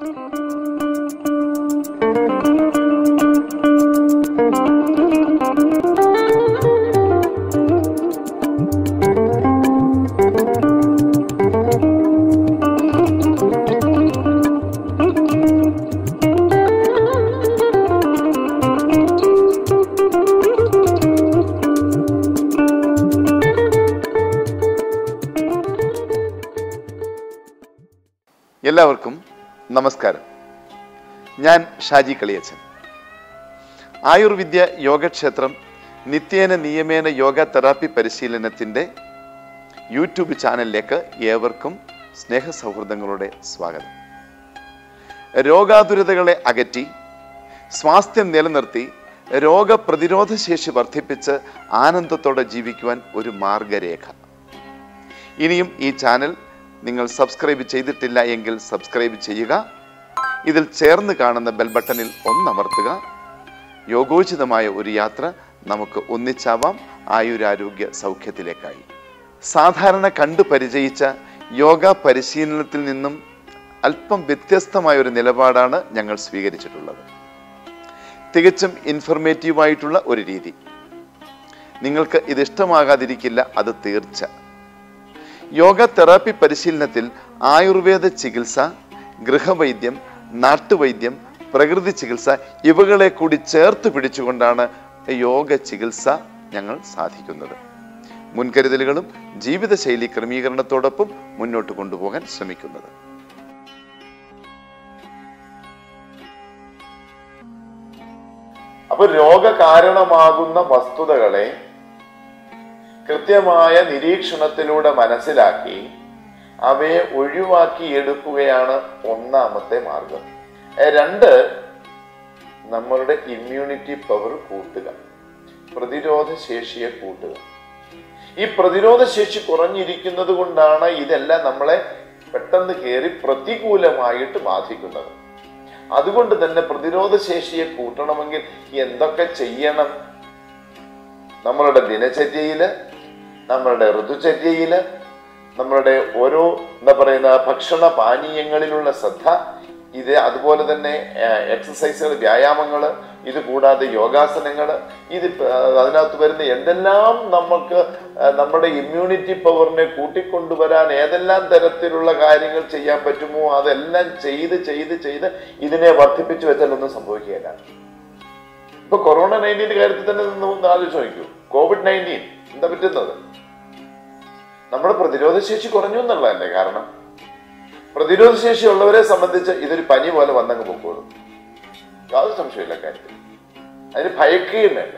എല്ലാവർക്കും നമസ്കാരം ഞാൻ ഷാജി കളിയച്ചൻ ആയുർവിദ്യ യോഗക്ഷേത്രം നിത്യേന നിയമേന യോഗ തെറാപ്പി പരിശീലനത്തിൻ്റെ യൂട്യൂബ് ചാനലിലേക്ക് ഏവർക്കും സ്നേഹ സൗഹൃദങ്ങളുടെ സ്വാഗതം രോഗാതുരതകളെ അകറ്റി സ്വാസ്ഥ്യം നിലനിർത്തി രോഗപ്രതിരോധ ശേഷി വർദ്ധിപ്പിച്ച് ആനന്ദത്തോടെ ജീവിക്കുവാൻ ഒരു മാർഗരേഖ ഇനിയും ഈ ചാനൽ നിങ്ങൾ സബ്സ്ക്രൈബ് ചെയ്തിട്ടില്ല എങ്കിൽ സബ്സ്ക്രൈബ് ചെയ്യുക ഇതിൽ ചേർന്ന് കാണുന്ന ബെൽ ബട്ടണിൽ ഒന്നമർത്തുക യോഗോചിതമായ ഒരു യാത്ര നമുക്ക് ഒന്നിച്ചാവാം ആയുരാരോഗ്യ സൗഖ്യത്തിലേക്കായി സാധാരണ കണ്ടു പരിചയിച്ച യോഗ പരിശീലനത്തിൽ നിന്നും അല്പം വ്യത്യസ്തമായ ഒരു നിലപാടാണ് ഞങ്ങൾ സ്വീകരിച്ചിട്ടുള്ളത് തികച്ചും ഇൻഫർമേറ്റീവായിട്ടുള്ള ഒരു രീതി നിങ്ങൾക്ക് ഇത് ഇഷ്ടമാകാതിരിക്കില്ല അത് തീർച്ച യോഗ തെറാപ്പി പരിശീലനത്തിൽ ആയുർവേദ ചികിത്സ ഗൃഹവൈദ്യം നാട്ടുവൈദ്യം പ്രകൃതി ചികിത്സ ഇവകളെ കൂടി ചേർത്ത് പിടിച്ചുകൊണ്ടാണ് യോഗ ചികിത്സ ഞങ്ങൾ സാധിക്കുന്നത് മുൻകരുതലുകളും ജീവിതശൈലി ക്രമീകരണത്തോടൊപ്പം മുന്നോട്ട് കൊണ്ടുപോകാൻ ശ്രമിക്കുന്നത് അപ്പൊ രോഗകാരണമാകുന്ന വസ്തുതകളെ കൃത്യമായ നിരീക്ഷണത്തിലൂടെ മനസ്സിലാക്കി അവയെ ഒഴിവാക്കി എടുക്കുകയാണ് ഒന്നാമത്തെ മാർഗം ഏ, രണ്ട് നമ്മളുടെ ഇമ്മ്യൂണിറ്റി പവർ കൂട്ടുക പ്രതിരോധ ശേഷിയെ കൂട്ടുക ഈ പ്രതിരോധ ശേഷി കുറഞ്ഞിരിക്കുന്നത് കൊണ്ടാണ് ഇതെല്ലാം നമ്മളെ പെട്ടെന്ന് കയറി പ്രതികൂലമായിട്ട് ബാധിക്കുന്നത് അതുകൊണ്ട് തന്നെ പ്രതിരോധ ശേഷിയെ കൂട്ടണമെങ്കിൽ എന്തൊക്കെ ചെയ്യണം നമ്മളുടെ ദിനചര്യയില് നമ്മളുടെ ഋതുചര്യയില് നമ്മളുടെ ഓരോ എന്താ പറയുന്ന ഭക്ഷണ പാനീയങ്ങളിലുള്ള ശ്രദ്ധ ഇത് അതുപോലെ തന്നെ എക്സസൈസുകൾ വ്യായാമങ്ങൾ ഇത് കൂടാതെ യോഗാസനങ്ങൾ ഇത് പ- അതിനകത്ത് വരുന്ന എന്തെല്ലാം നമുക്ക് ആ, നമ്മുടെ ഇമ്മ്യൂണിറ്റി പവറിനെ കൂട്ടിക്കൊണ്ടുവരാൻ ഏതെല്ലാം തരത്തിലുള്ള കാര്യങ്ങൾ ചെയ്യാൻ പറ്റുമോ അതെല്ലാം ചെയ്ത് ചെയ്ത് ചെയ്ത് ഇതിനെ വർദ്ധിപ്പിച്ചു വെച്ചാൽ ഒന്നും സംഭവിക്കുകയില്ല ഇപ്പൊ കൊറോണ നയൻറ്റീന്റെ കാര്യത്തിൽ തന്നെ ഒന്ന് ഒന്ന് ആലോചിച്ച് നോക്കൂ കോവിഡ് നയൻറ്റീൻ എന്താ പറ്റുന്നത് നമ്മുടെ പ്രതിരോധ ശേഷി കുറഞ്ഞു എന്നുള്ളതല്ലേ കാരണം പ്രതിരോധ ശേഷി ഉള്ളവരെ സംബന്ധിച്ച് ഇതൊരു പനി പോലെ വന്നങ്ങ് പൊക്കോളും യാതൊരു സംശയമില്ല കാര്യത്തിൽ അതിന് ഭയക്കുകയും വേണ്ട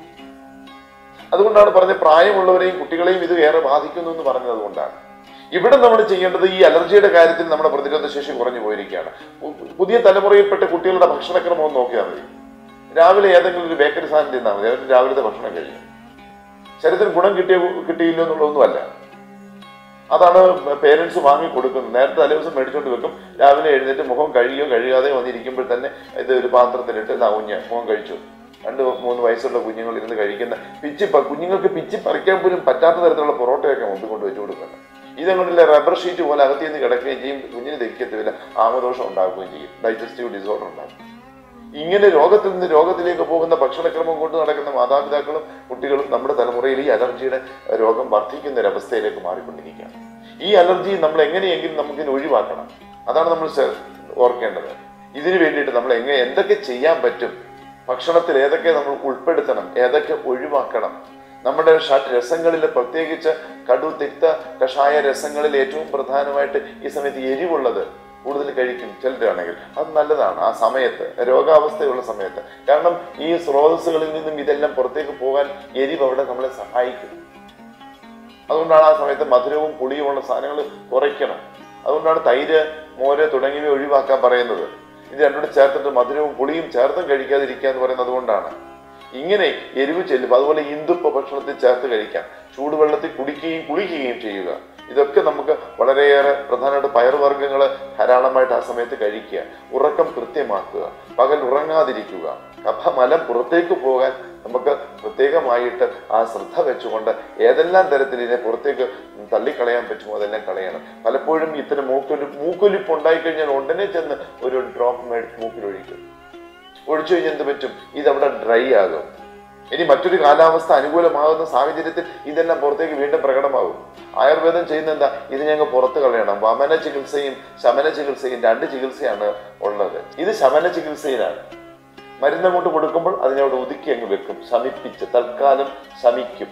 അതുകൊണ്ടാണ് പറഞ്ഞ പ്രായമുള്ളവരെയും കുട്ടികളെയും ഇത് ഏറെ ബാധിക്കുന്നു എന്ന് പറഞ്ഞത് അതുകൊണ്ടാണ് ഇവിടെ നമ്മൾ ചെയ്യേണ്ടത് ഈ അലർജിയുടെ കാര്യത്തിൽ നമ്മുടെ പ്രതിരോധ ശേഷി കുറഞ്ഞു പോയിരിക്കുകയാണ് പു- പുതിയ തലമുറയിൽപ്പെട്ട കുട്ടികളുടെ ഭക്ഷണക്രമം ഒന്ന് നോക്കിയാൽ മതി രാവിലെ ഏതെങ്കിലും ഒരു ബേക്കറി സാധനം തിന്നാൽ മതി അവരുടെ രാവിലത്തെ ഭക്ഷണം കഴിയും ശരീരത്തിന് ഗുണം കിട്ടിയ കിട്ടിയില്ല എന്നുള്ളതൊന്നുമല്ല അതാണ് പേരൻസ് വാങ്ങി കൊടുക്കുന്നത് നേരത്തെ തലേ ദിവസം മേടിച്ചോണ്ട് വെക്കും രാവിലെ എഴുന്നേറ്റ് മുഖം കഴുകിയോ കഴുകാതെ വന്നിരിക്കുമ്പോൾ തന്നെ ഇത് ഒരു പാത്രത്തിലിട്ട് ഇതാ കുഞ്ഞ് മുഖം കഴിച്ചു രണ്ട് മൂന്ന് വയസ്സുള്ള കുഞ്ഞുങ്ങൾ ഇരുന്ന് കഴിക്കുന്ന പിച്ചി പ- കുഞ്ഞുങ്ങൾക്ക് പിച്ചി പറിക്കാൻ പോലും പറ്റാത്ത തരത്തിലുള്ള പൊറോട്ടയൊക്കെ മുമ്പിൽ കൊണ്ട് വെച്ചു കൊടുക്കുന്നത് ഇതങ്ങോട്ടില്ല റബ്ബർ ഷീറ്റ് പോലെ അകത്ത് നിന്ന് കിടക്കുകയും ചെയ്യും കുഞ്ഞിന് ദഹിക്കത്തില്ല ആമദോഷം ഉണ്ടാക്കുകയും ചെയ്യും ഡൈജസ്റ്റീവ് ഡിസോർഡർ ഉണ്ടാകും ഇങ്ങനെ രോഗത്തിൽ നിന്ന് രോഗത്തിലേക്ക് പോകുന്ന ഭക്ഷണക്രമം കൊണ്ട് നടക്കുന്ന മാതാപിതാക്കളും കുട്ടികളും നമ്മുടെ തലമുറയിൽ ഈ അലർജിയുടെ രോഗം വർദ്ധിക്കുന്ന ഒരു അവസ്ഥയിലേക്ക് മാറിക്കൊണ്ടിരിക്കുകയാണ് ഈ അലർജി നമ്മൾ എങ്ങനെയെങ്കിലും നമുക്കിത് ഒഴിവാക്കണം അതാണ് നമ്മൾ ചെ- ഓർക്കേണ്ടത് ഇതിനു വേണ്ടിയിട്ട് നമ്മൾ എങ്ങനെ എന്തൊക്കെ ചെയ്യാൻ പറ്റും ഭക്ഷണത്തിൽ ഏതൊക്കെ നമ്മൾ ഉൾപ്പെടുത്തണം ഏതൊക്കെ ഒഴിവാക്കണം നമ്മുടെ ഷഡ് രസങ്ങളിൽ പ്രത്യേകിച്ച് കടു തിക്ത കഷായ രസങ്ങളിൽ ഏറ്റവും പ്രധാനമായിട്ട് ഈ സമയത്ത് എരിവുള്ളത് കൂടുതൽ കഴിക്കും ചിലരാണെങ്കിൽ അത് നല്ലതാണ് ആ സമയത്ത് രോഗാവസ്ഥയുള്ള സമയത്ത് കാരണം ഈ സ്രോതസ്സുകളിൽ നിന്നും ഇതെല്ലാം പുറത്തേക്ക് പോകാൻ എരിവ് അവിടെ നമ്മളെ സഹായിക്കും അതുകൊണ്ടാണ് ആ സമയത്ത് മധുരവും പുളിയുമുള്ള സാധനങ്ങൾ കുറയ്ക്കണം അതുകൊണ്ടാണ് തൈര് മോര് തുടങ്ങിയവ ഒഴിവാക്കാൻ പറയുന്നത് ഇത് രണ്ടുകൂടെ ചേർത്തിട്ട് മധുരവും പുളിയും ചേർത്തും കഴിക്കാതിരിക്കുക എന്ന് പറയുന്നത് അതുകൊണ്ടാണ് ഇങ്ങനെ എരിവ് ചെല്ലും അതുപോലെ ഇന്ദുപ്പ ഭക്ഷണത്തിൽ ചേർത്ത് കഴിക്കാം ചൂടുവെള്ളത്തിൽ കുടിക്കുകയും കുളിക്കുകയും ചെയ്യുക ഇതൊക്കെ നമുക്ക് വളരെയേറെ പ്രധാനമായിട്ട് പയറുവർഗ്ഗങ്ങൾ ധാരാളമായിട്ട് ആ സമയത്ത് കഴിക്കുക ഉറക്കം കൃത്യമാക്കുക പകൽ ഉറങ്ങാതിരിക്കുക കഫമലം പുറത്തേക്ക് പോകാൻ നമുക്ക് പ്രത്യേകമായിട്ട് ആ ശ്രദ്ധ വെച്ചുകൊണ്ട് ഏതെല്ലാം തരത്തിൽ ഇതിനെ പുറത്തേക്ക് തള്ളിക്കളയാൻ പറ്റുമോ അതെല്ലാം കളയണം പലപ്പോഴും ഇത്തരം മൂക്കൊലി മൂക്കൊലിപ്പ് ഉണ്ടായിക്കഴിഞ്ഞാൽ ഉടനെ ചെന്ന് ഒരു ഡ്രോപ്പ് മേടിച്ച് മൂക്കിലൊഴിക്കും ഒഴിച്ചു കഴിഞ്ഞാൽ എന്ത് പറ്റും ഇതവിടെ ഡ്രൈ ആകും ഇനി മറ്റൊരു കാലാവസ്ഥ അനുകൂലമാകുന്ന സാഹചര്യത്തിൽ ഇതെല്ലാം പുറത്തേക്ക് വീണ്ടും പ്രകടമാകും ആയുർവേദം ചെയ്യുന്ന എന്താ ഇത് ഞങ്ങൾ പുറത്ത് കളയണം വമന ചികിത്സയും ശമന ചികിത്സയും രണ്ട് ചികിത്സയാണ് ഉള്ളത് ഇത് ശമന ചികിത്സയിലാണ് മരുന്ന് അങ്ങോട്ട് കൊടുക്കുമ്പോൾ അതിനവിടെ ഒതുക്കി അങ്ങ് വെക്കും ശമിപ്പിച്ച് തൽക്കാലം ശമിക്കും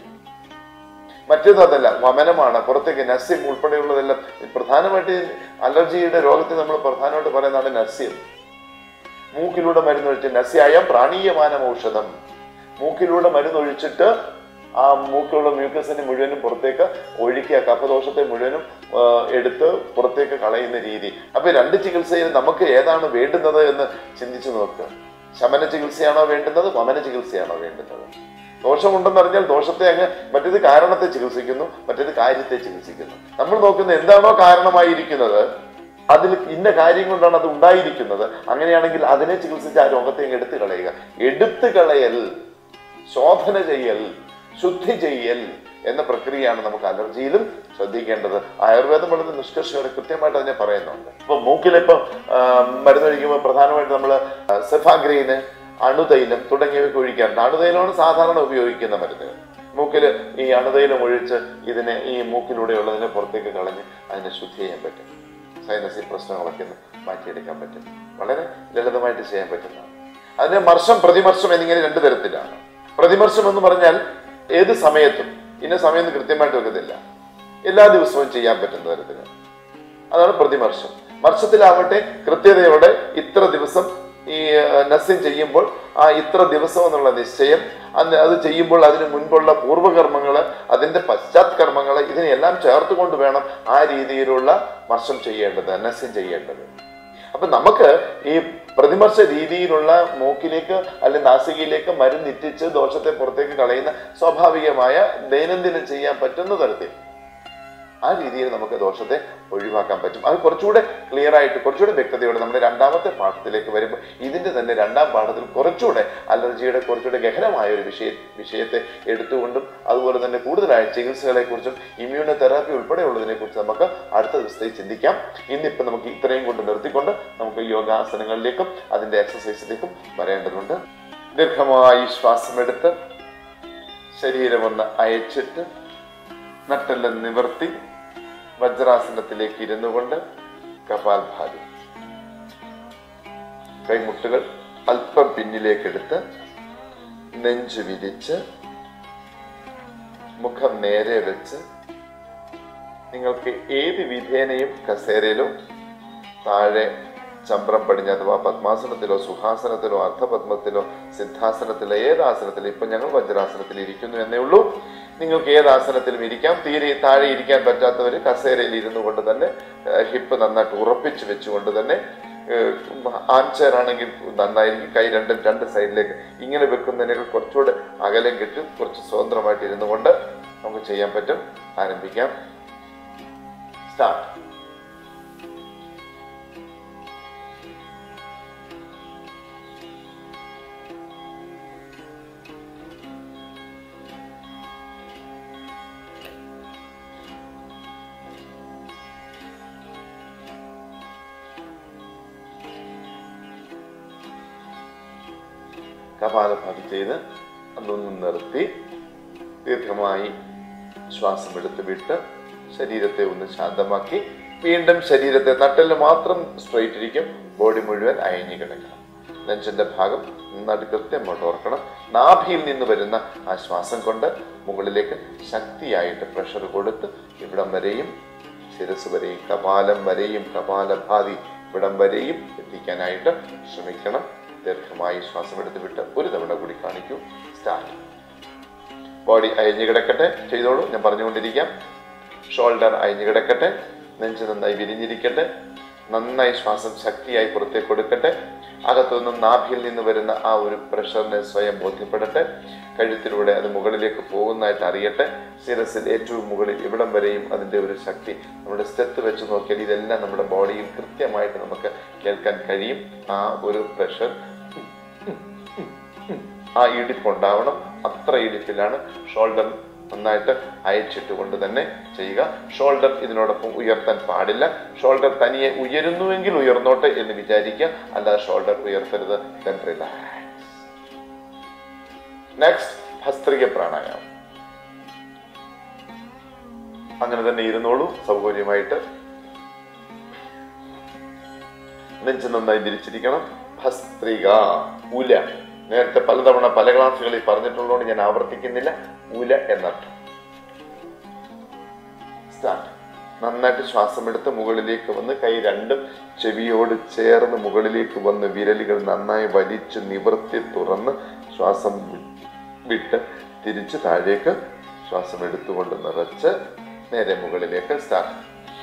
മറ്റേത് അതല്ല വമനമാണ് പുറത്തേക്ക് നസ്യം ഉൾപ്പെടെയുള്ളതെല്ലാം പ്രധാനമായിട്ട് അലർജിയുടെ രോഗത്തിൽ നമ്മൾ പ്രധാനമായിട്ട് പറയുന്നതാണ് നസ്യം മൂക്കിലൂടെ മരുന്നൊഴിച്ച് നസ്യായം പ്രാണീയമാനം ഔഷധം മൂക്കിലൂടെ മരുന്നൊഴിച്ചിട്ട് ആ മൂക്കിലുള്ള മ്യൂക്കസിനെ മുഴുവനും പുറത്തേക്ക് ഒഴുക്കിയ കഫദോഷത്തെ മുഴുവനും ആ, എടുത്ത് പുറത്തേക്ക് കളയുന്ന രീതി അപ്പൊ ഈ രണ്ട് ചികിത്സയിൽ നമുക്ക് ഏതാണ് വേണ്ടുന്നത് എന്ന് ചിന്തിച്ചു നോക്കുക ശമന ചികിത്സയാണോ വേണ്ടുന്നത് വമന ചികിത്സയാണോ വേണ്ടുന്നത് ദോഷമുണ്ടെന്ന് അറിഞ്ഞാൽ ദോഷത്തെ അങ്ങ് മറ്റേത് കാരണത്തെ ചികിത്സിക്കുന്നു മറ്റേത് കാര്യത്തെ ചികിത്സിക്കുന്നു നമ്മൾ നോക്കുന്ന എന്താണോ കാരണമായിരിക്കുന്നത് അതിൽ ഇന്ന കാര്യം കൊണ്ടാണ് അത് ഉണ്ടായിരിക്കുന്നത് അങ്ങനെയാണെങ്കിൽ അതിനെ ചികിത്സിച്ച് ആ രോഗത്തെ അങ്ങ് എടുത്തു കളയുക എടുത്തു കളയൽ ശോധന ചെയ്യൽ ശുദ്ധി ചെയ്യൽ എന്ന പ്രക്രിയയാണ് നമുക്ക് അലർജിയിലും ശ്രദ്ധിക്കേണ്ടത് ആയുർവേദം വളരെ നിഷ്കർഷയോടെ കൃത്യമായിട്ട് അതിനെ പറയുന്നുണ്ട് ഇപ്പൊ മൂക്കിലിപ്പം മരുന്നൊഴിക്കുമ്പോൾ പ്രധാനമായിട്ട് നമ്മൾ സെഫാഗ്രീന് അണുതൈലം തുടങ്ങിയവയൊക്കെ ഒഴിക്കാറുണ്ട് അണുതൈലമാണ് സാധാരണ ഉപയോഗിക്കുന്ന മരുന്നുകൾ മൂക്കിൽ ഈ അണുതൈലം ഒഴിച്ച് ഇതിനെ ഈ മൂക്കിലൂടെയുള്ളതിനെ പുറത്തേക്ക് കളഞ്ഞ് അതിനെ ശുദ്ധി ചെയ്യാൻ പറ്റും സൈനസി പ്രശ്നങ്ങളൊക്കെ ഒന്ന് മാറ്റിയെടുക്കാൻ പറ്റും വളരെ ലളിതമായിട്ട് ചെയ്യാൻ പറ്റുന്നതാണ് അതിന്റെ മർഷം പ്രതിമർഷം എന്നിങ്ങനെ രണ്ട് തരത്തിലാണ് പ്രതിമർഷം എന്ന് പറഞ്ഞാൽ ഏത് സമയത്തും ഇന്ന സമയം എന്ന് കൃത്യമായിട്ട് വെക്കത്തില്ല എല്ലാ ദിവസവും ചെയ്യാൻ പറ്റുന്ന തരത്തില് അതാണ് പ്രതിമർഷം മർഷത്തിലാവട്ടെ കൃത്യതയോടെ ഇത്ര ദിവസം ഈ നസ്യം ചെയ്യുമ്പോൾ ആ ഇത്ര ദിവസം എന്നുള്ള നിശ്ചയം അന്ന് അത് ചെയ്യുമ്പോൾ അതിന് മുൻപുള്ള പൂർവ്വകർമ്മങ്ങള് അതിന്റെ പശ്ചാത് കർമ്മങ്ങള് ഇതിനെല്ലാം ചേർത്തുകൊണ്ട് വേണം ആ രീതിയിലുള്ള മർഷം ചെയ്യേണ്ടത് നസ്യം ചെയ്യേണ്ടത് അപ്പൊ നമുക്ക് ഈ പ്രതിമർശ രീതിയിലുള്ള മൂക്കിലേക്ക് അല്ലെങ്കിൽ നാസികയിലേക്ക് മരുന്നിറ്റിച്ച് ദോഷത്തെ പുറത്തേക്ക് കളയുന്ന സ്വാഭാവികമായ ദൈനംദിനം ചെയ്യാൻ പറ്റുന്ന തരത്തിൽ ആ രീതിയിൽ നമുക്ക് ദോഷത്തെ ഒഴിവാക്കാൻ പറ്റും അത് കുറച്ചുകൂടെ ക്ലിയർ ആയിട്ട് കുറച്ചുകൂടെ വ്യക്തതയോടെ നമ്മുടെ രണ്ടാമത്തെ പാഠത്തിലേക്ക് വരുമ്പോൾ ഇതിന്റെ തന്നെ രണ്ടാം പാഠത്തിൽ കുറച്ചുകൂടെ അലർജിയുടെ കുറച്ചുകൂടെ ഗഹനമായ ഒരു വിഷയ വിഷയത്തെ എടുത്തുകൊണ്ടും അതുപോലെ തന്നെ കൂടുതലായ ചികിത്സകളെ കുറിച്ചും ഇമ്മ്യൂണോ തെറാപ്പി ഉൾപ്പെടെയുള്ളതിനെ കുറിച്ച് നമുക്ക് അടുത്ത ദിവസത്തേക്ക് ചിന്തിക്കാം ഇന്നിപ്പോൾ നമുക്ക് ഇത്രയും കൊണ്ട് നിർത്തിക്കൊണ്ട് നമുക്ക് യോഗാസനങ്ങളിലേക്കും അതിന്റെ എക്സസൈസിലേക്കും വരേണ്ടതുണ്ട് ദീർഘമായി ശ്വാസമെടുത്ത് ശരീരമൊന്ന് അയച്ചിട്ട് നട്ടെല്ലാം നിവർത്തി വജ്രാസനത്തിലേക്ക് ഇരുന്നു കൊണ്ട് കപാൽഭാതി കൈമുട്ടുകൾ അല്പം പിന്നിലേക്കെടുത്ത് നെഞ്ചു വിരിച്ച് മുഖം നേരെ വെച്ച് നിങ്ങൾക്ക് ഏത് വിധേനയും കസേരയിലോ താഴെ ചമ്പ്രം പടിഞ്ഞ് അഥവാ പത്മാസനത്തിലോ സുഹാസനത്തിലോ അർദ്ധപത്മത്തിലോ സിദ്ധാസനത്തിലോ ഏത് ആസനത്തിലോ ഇപ്പൊ ഞങ്ങൾ വജ്രാസനത്തിൽ ഇരിക്കുന്നു എന്നേ ഉള്ളൂ നിങ്ങൾക്ക് ഏത് ആസനത്തിലും ഇരിക്കാം തീരെ താഴെ ഇരിക്കാൻ പറ്റാത്തവർ കസേരയിൽ ഇരുന്നു കൊണ്ട് തന്നെ ഹിപ്പ് നന്നായിട്ട് ഉറപ്പിച്ച് വെച്ചുകൊണ്ട് തന്നെ ആംചെയർ ആണെങ്കിൽ നന്നായിരിക്കും കൈ രണ്ടും രണ്ട് സൈഡിലേക്ക് ഇങ്ങനെ വെക്കുന്നതിനേക്കാൾ കുറച്ചുകൂടെ അകലം കിട്ടും കുറച്ച് സ്വതന്ത്രമായിട്ട് ഇരുന്നു കൊണ്ട് നമുക്ക് ചെയ്യാൻ പറ്റും ആരംഭിക്കാം സ്റ്റാർട്ട് കപാലഭാതി ചെയ്ത് അതൊന്ന് നിർത്തി ദീർഘമായി ശ്വാസം എടുത്ത് വിട്ട് ശരീരത്തെ ഒന്ന് ശാന്തമാക്കി വീണ്ടും ശരീരത്തെ നട്ടെല്ല് മാത്രം സ്ട്രൈറ്റ് ഇരിക്കും ബോഡി മുഴുവൻ അയഞ്ഞു കിടക്കണം നെഞ്ചിന്റെ ഭാഗം നന്നായിട്ട് കൃത്യമായിട്ട് ഓർക്കണം നാഭിയിൽ നിന്ന് വരുന്ന ആ ശ്വാസം കൊണ്ട് മുകളിലേക്ക് ശക്തിയായിട്ട് പ്രഷർ കൊടുത്ത് ഇവിടം വരെയും ശിരസ് വരെയും കപാലം വരെയും കപാലഭാതി ഇവിടം വരെയും എത്തിക്കാനായിട്ട് ശ്രമിക്കണം ദീർഘമായി ശ്വാസം എടുത്ത് വിട്ട് ഒരു തവണ കൂടി കാണിക്കൂ സ്റ്റാർട്ട് ബോഡി അയഞ്ഞു കിടക്കട്ടെ ചെയ്തോളൂ ഞാൻ പറഞ്ഞുകൊണ്ടിരിക്കാം ഷോൾഡർ അയഞ്ഞു കിടക്കട്ടെ നെഞ്ച് നന്നായി വിരിഞ്ഞിരിക്കട്ടെ നന്നായി ശ്വാസം ശക്തിയായി പുറത്തേക്ക് കൊടുക്കട്ടെ അകത്തുനിന്നും നാഭിയിൽ നിന്ന് വരുന്ന ആ ഒരു പ്രഷറിനെ സ്വയം ബോധ്യപ്പെടട്ടെ കഴുത്തിലൂടെ അത് മുകളിലേക്ക് പോകുന്നതായിട്ട് അറിയട്ടെ ശിരസിൽ ഏറ്റവും മുകളിൽ ഇവിടം വരെയും അതിൻ്റെ ഒരു ശക്തി നമ്മുടെ സ്റ്റെത്ത് വെച്ച് നോക്കിയാൽ ഇതെല്ലാം നമ്മുടെ ബോഡിയിൽ കൃത്യമായിട്ട് നമുക്ക് കേൾക്കാൻ കഴിയും ആ ഒരു പ്രഷർ ആ ഇടിപ്പുണ്ടാവണം അത്ര ഇടിപ്പിലാണ് ഷോൾഡർ നന്നായിട്ട് അയച്ചിട്ടുകൊണ്ട് തന്നെ ചെയ്യുക ഷോൾഡർ ഇതിനോടൊപ്പം ഉയർത്താൻ പാടില്ല ഷോൾഡർ തനിയെ ഉയരുന്നുവെങ്കിൽ ഉയർന്നോട്ടെ എന്ന് വിചാരിക്കുക അല്ലാതെ ഷോൾഡർ ഉയർത്തരുത് then relax. നെക്സ്റ്റ് ഭസ്ത്രിക പ്രാണായാമം അങ്ങനെ തന്നെ ഇരുന്നോളൂ സൗകര്യമായിട്ട് നെഞ്ച് നന്നായി തിരിച്ചിരിക്കണം ഭസ്ത്രിക ഉല നേരത്തെ പലതവണ പല ക്ലാസ്സുകളിൽ പറഞ്ഞിട്ടുള്ളതുകൊണ്ട് ഞാൻ ആവർത്തിക്കുന്നില്ല ഉല എന്നർത്ഥം സ്റ്റാർട്ട് നന്നായിട്ട് ശ്വാസമെടുത്ത് മുകളിലേക്ക് വന്ന് കൈ രണ്ടും ചെവിയോട് ചേർന്ന് മുകളിലേക്ക് വന്ന് വിരലുകൾ നന്നായി വലിച്ച് നിവർത്തി തുറന്ന് ശ്വാസം വി- വിട്ട് തിരിച്ച് താഴേക്ക് ശ്വാസം എടുത്തുകൊണ്ട് നിറച്ച് നേരെ മുകളിലേക്ക് സ്റ്റാർട്ട്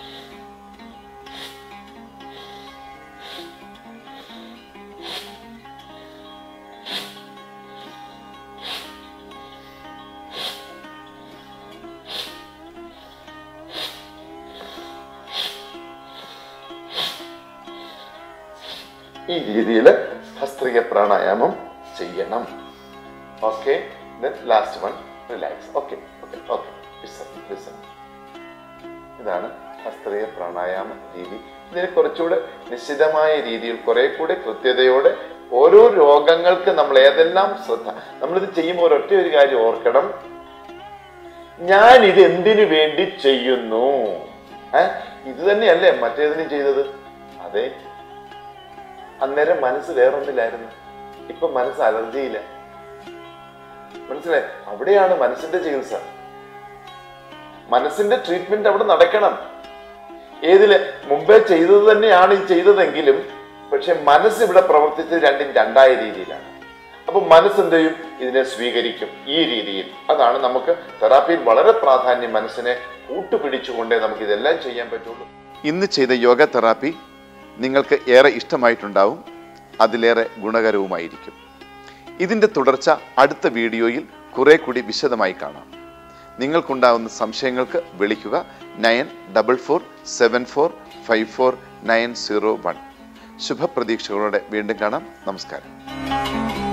ഈ രീതിയിൽ ഭസ്ത്രിക പ്രാണായാമം ചെയ്യണം okay last one relax okay okay okay listen listen ഇതാണ് ഭസ്ത്രിക പ്രാണായാമ രീതി ഇതിന് കുറച്ചുകൂടെ നിശ്ചിതമായ രീതിയിൽ കുറെ കൂടെ കൃത്യതയോടെ ഓരോ രോഗങ്ങൾക്ക് നമ്മൾ ഏതെല്ലാം ശ്രദ്ധ നമ്മളിത് ചെയ്യുമ്പോൾ ഒരൊറ്റ ഒരു കാര്യം ഓർക്കണം ഞാൻ ഇത് എന്തിനു വേണ്ടി ചെയ്യുന്നു ഏ ഇത് തന്നെയല്ലേ മറ്റേതിനും ചെയ്തത് അതെ അന്നേരം മനസ്സ് വേറൊന്നില്ലായിരുന്നു ഇപ്പൊ മനസ്സ് അലർജിയില്ല മനസ്സിലായി അവിടെയാണ് മനസ്സിന്റെ ചികിത്സ മനസ്സിന്റെ ട്രീറ്റ്മെന്റ് അവിടെ നടക്കണം ഏതില് മുമ്പേ ചെയ്തത് തന്നെയാണ് ഈ ചെയ്തതെങ്കിലും പക്ഷെ മനസ്സ് ഇവിടെ പ്രവർത്തിച്ചത് രണ്ടും രണ്ടായ രീതിയിലാണ് അപ്പൊ മനസ്സ് എന്ത് ചെയ്യും ഇതിനെ സ്വീകരിക്കും ഈ രീതിയിൽ അതാണ് നമുക്ക് തെറാപ്പിയിൽ വളരെ പ്രാധാന്യം മനസ്സിനെ കൂട്ടുപിടിച്ചുകൊണ്ടേ നമുക്ക് ഇതെല്ലാം ചെയ്യാൻ പറ്റുള്ളൂ ഇന്ന് ചെയ്ത യോഗ തെറാപ്പി നിങ്ങൾക്ക് ഏറെ ഇഷ്ടമായിട്ടുണ്ടാവും അതിലേറെ ഗുണകരവുമായിരിക്കും ഇതിൻ്റെ തുടർച്ച അടുത്ത വീഡിയോയിൽ കുറെ കൂടി വിശദമായി കാണാം നിങ്ങൾക്കുണ്ടാകുന്ന സംശയങ്ങൾക്ക് വിളിക്കുക nine double four seven four five four nine zero one ശുഭപ്രതീക്ഷകളോടെ വീണ്ടും കാണാം നമസ്കാരം